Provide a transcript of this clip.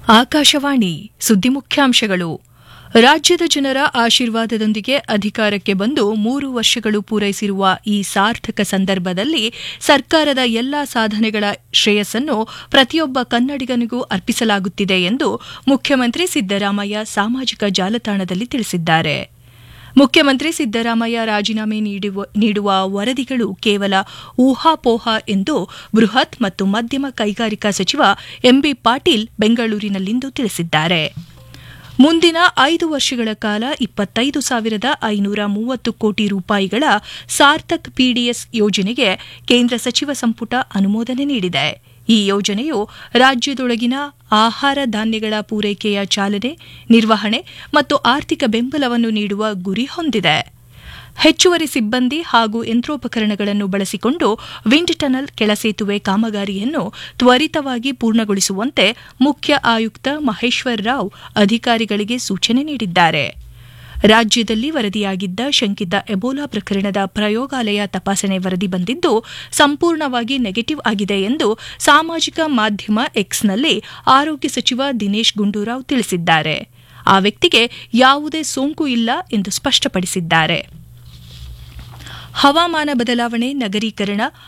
ಆಕಾಶವಾಣಿ ಸುದ್ದಿ ಮುಖ್ಯಾಂಶಗಳು ರಾಜ್ಯದ ಜನರ ಆಶೀರ್ವಾದದೊಂದಿಗೆ ಅಧಿಕಾರಕ್ಕೆ ಬಂದು ಮೂರು ವರ್ಷಗಳು ಪೂರೈಸಿರುವ ಈ ಸಾರ್ಥಕ ಸಂದರ್ಭದಲ್ಲಿ ಸರ್ಕಾರದ ಎಲ್ಲಾ ಸಾಧನೆಗಳ ಶ್ರೇಯಸ್ಸನ್ನು ಪ್ರತಿಯೊಬ್ಬ ಕನ್ನಡಿಗನಿಗೂ ಅರ್ಪಿಸಲಾಗುತ್ತಿದೆ ಎಂದು ಮುಖ್ಯಮಂತ್ರಿ ಸಿದ್ದರಾಮಯ್ಯ ಸಾಮಾಜಿಕ ಜಾಲತಾಣದಲ್ಲಿ ತಿಳಿಸಿದ್ದಾರೆ ಮುಖ್ಯಮಂತ್ರಿ ಸಿದ್ದರಾಮಯ್ಯ ರಾಜೀನಾಮೆ ನೀಡುವ ವರದಿಗಳು ಕೇವಲ ಊಹಾಪೋಹ ಎಂದು ಬೃಹತ್ ಮತ್ತು ಮಧ್ಯಮ ಕೈಗಾರಿಕಾ ಸಚಿವ ಎಂಬಿ ಪಾಟೀಲ್ ಬೆಂಗಳೂರಿನಲ್ಲಿಂದು ತಿಳಿಸಿದ್ದಾರೆ ಮುಂದಿನ ಐದು ವರ್ಷಗಳ ಕಾಲ ಇಪ್ಪತ್ತೈದು ಸಾವಿರದ ಐನೂರ ಮೂವತ್ತು ಕೋಟಿ ರೂಪಾಯಿಗಳ ಸಾರ್ಥಕ್ ಪಿಡಿಎಸ್ ಯೋಜನೆಗೆ ಕೇಂದ್ರ ಸಚಿವ ಸಂಪುಟ ಅನುಮೋದನೆ ನೀಡಿದೆ ಈ ಯೋಜನೆಯು ರಾಜ್ಯದೊಳಗಿನ ಆಹಾರ ಧಾನ್ಯಗಳ ಪೂರೈಕೆಯ ಚಾಲನೆ ನಿರ್ವಹಣೆ ಮತ್ತು ಆರ್ಥಿಕ ಬೆಂಬಲವನ್ನು ನೀಡುವ ಗುರಿ ಹೊಂದಿದೆ ಹೆಚ್ಚುವರಿ ಸಿಬ್ಬಂದಿ ಹಾಗೂ ಯಂತ್ರೋಪಕರಣಗಳನ್ನು ಬಳಸಿಕೊಂಡು ವಿಂಡ್ ಟನಲ್ ಕೆಳಸೇತುವೆ ಕಾಮಗಾರಿಯನ್ನು ತ್ವರಿತವಾಗಿ ಪೂರ್ಣಗೊಳಿಸುವಂತೆ ಮುಖ್ಯ ಆಯುಕ್ತ ಮಹೇಶ್ವರ್ ರಾವ್ ಅಧಿಕಾರಿಗಳಿಗೆ ಸೂಚನೆ ನೀಡಿದ್ದಾರೆ ರಾಜ್ಯದಲ್ಲಿ ವರದಿಯಾಗಿದ್ದ ಶಂಕಿತ ಎಬೋಲಾ ಪ್ರಕರಣದ ಪ್ರಯೋಗಾಲಯ ತಪಾಸಣೆ ವರದಿ ಬಂದಿದ್ದು ಸಂಪೂರ್ಣವಾಗಿ ನೆಗೆಟಿವ್ ಆಗಿದೆ ಎಂದು ಸಾಮಾಜಿಕ ಮಾಧ್ಯಮ ಎಕ್ಸ್ನಲ್ಲಿ ಆರೋಗ್ಯ ಸಚಿವ ದಿನೇಶ್ ಗುಂಡೂರಾವ್ ತಿಳಿಸಿದ್ದಾರೆ ಆ ವ್ಯಕ್ತಿಗೆ ಯಾವುದೇ ಸೋಂಕು ಇಲ್ಲ ಎಂದು ಸ್ಪಷ್ಟಪಡಿಸಿದ್ದಾರೆ ಹವಾಮಾನ ಬದಲಾವಣೆ ನಗರೀಕರಣ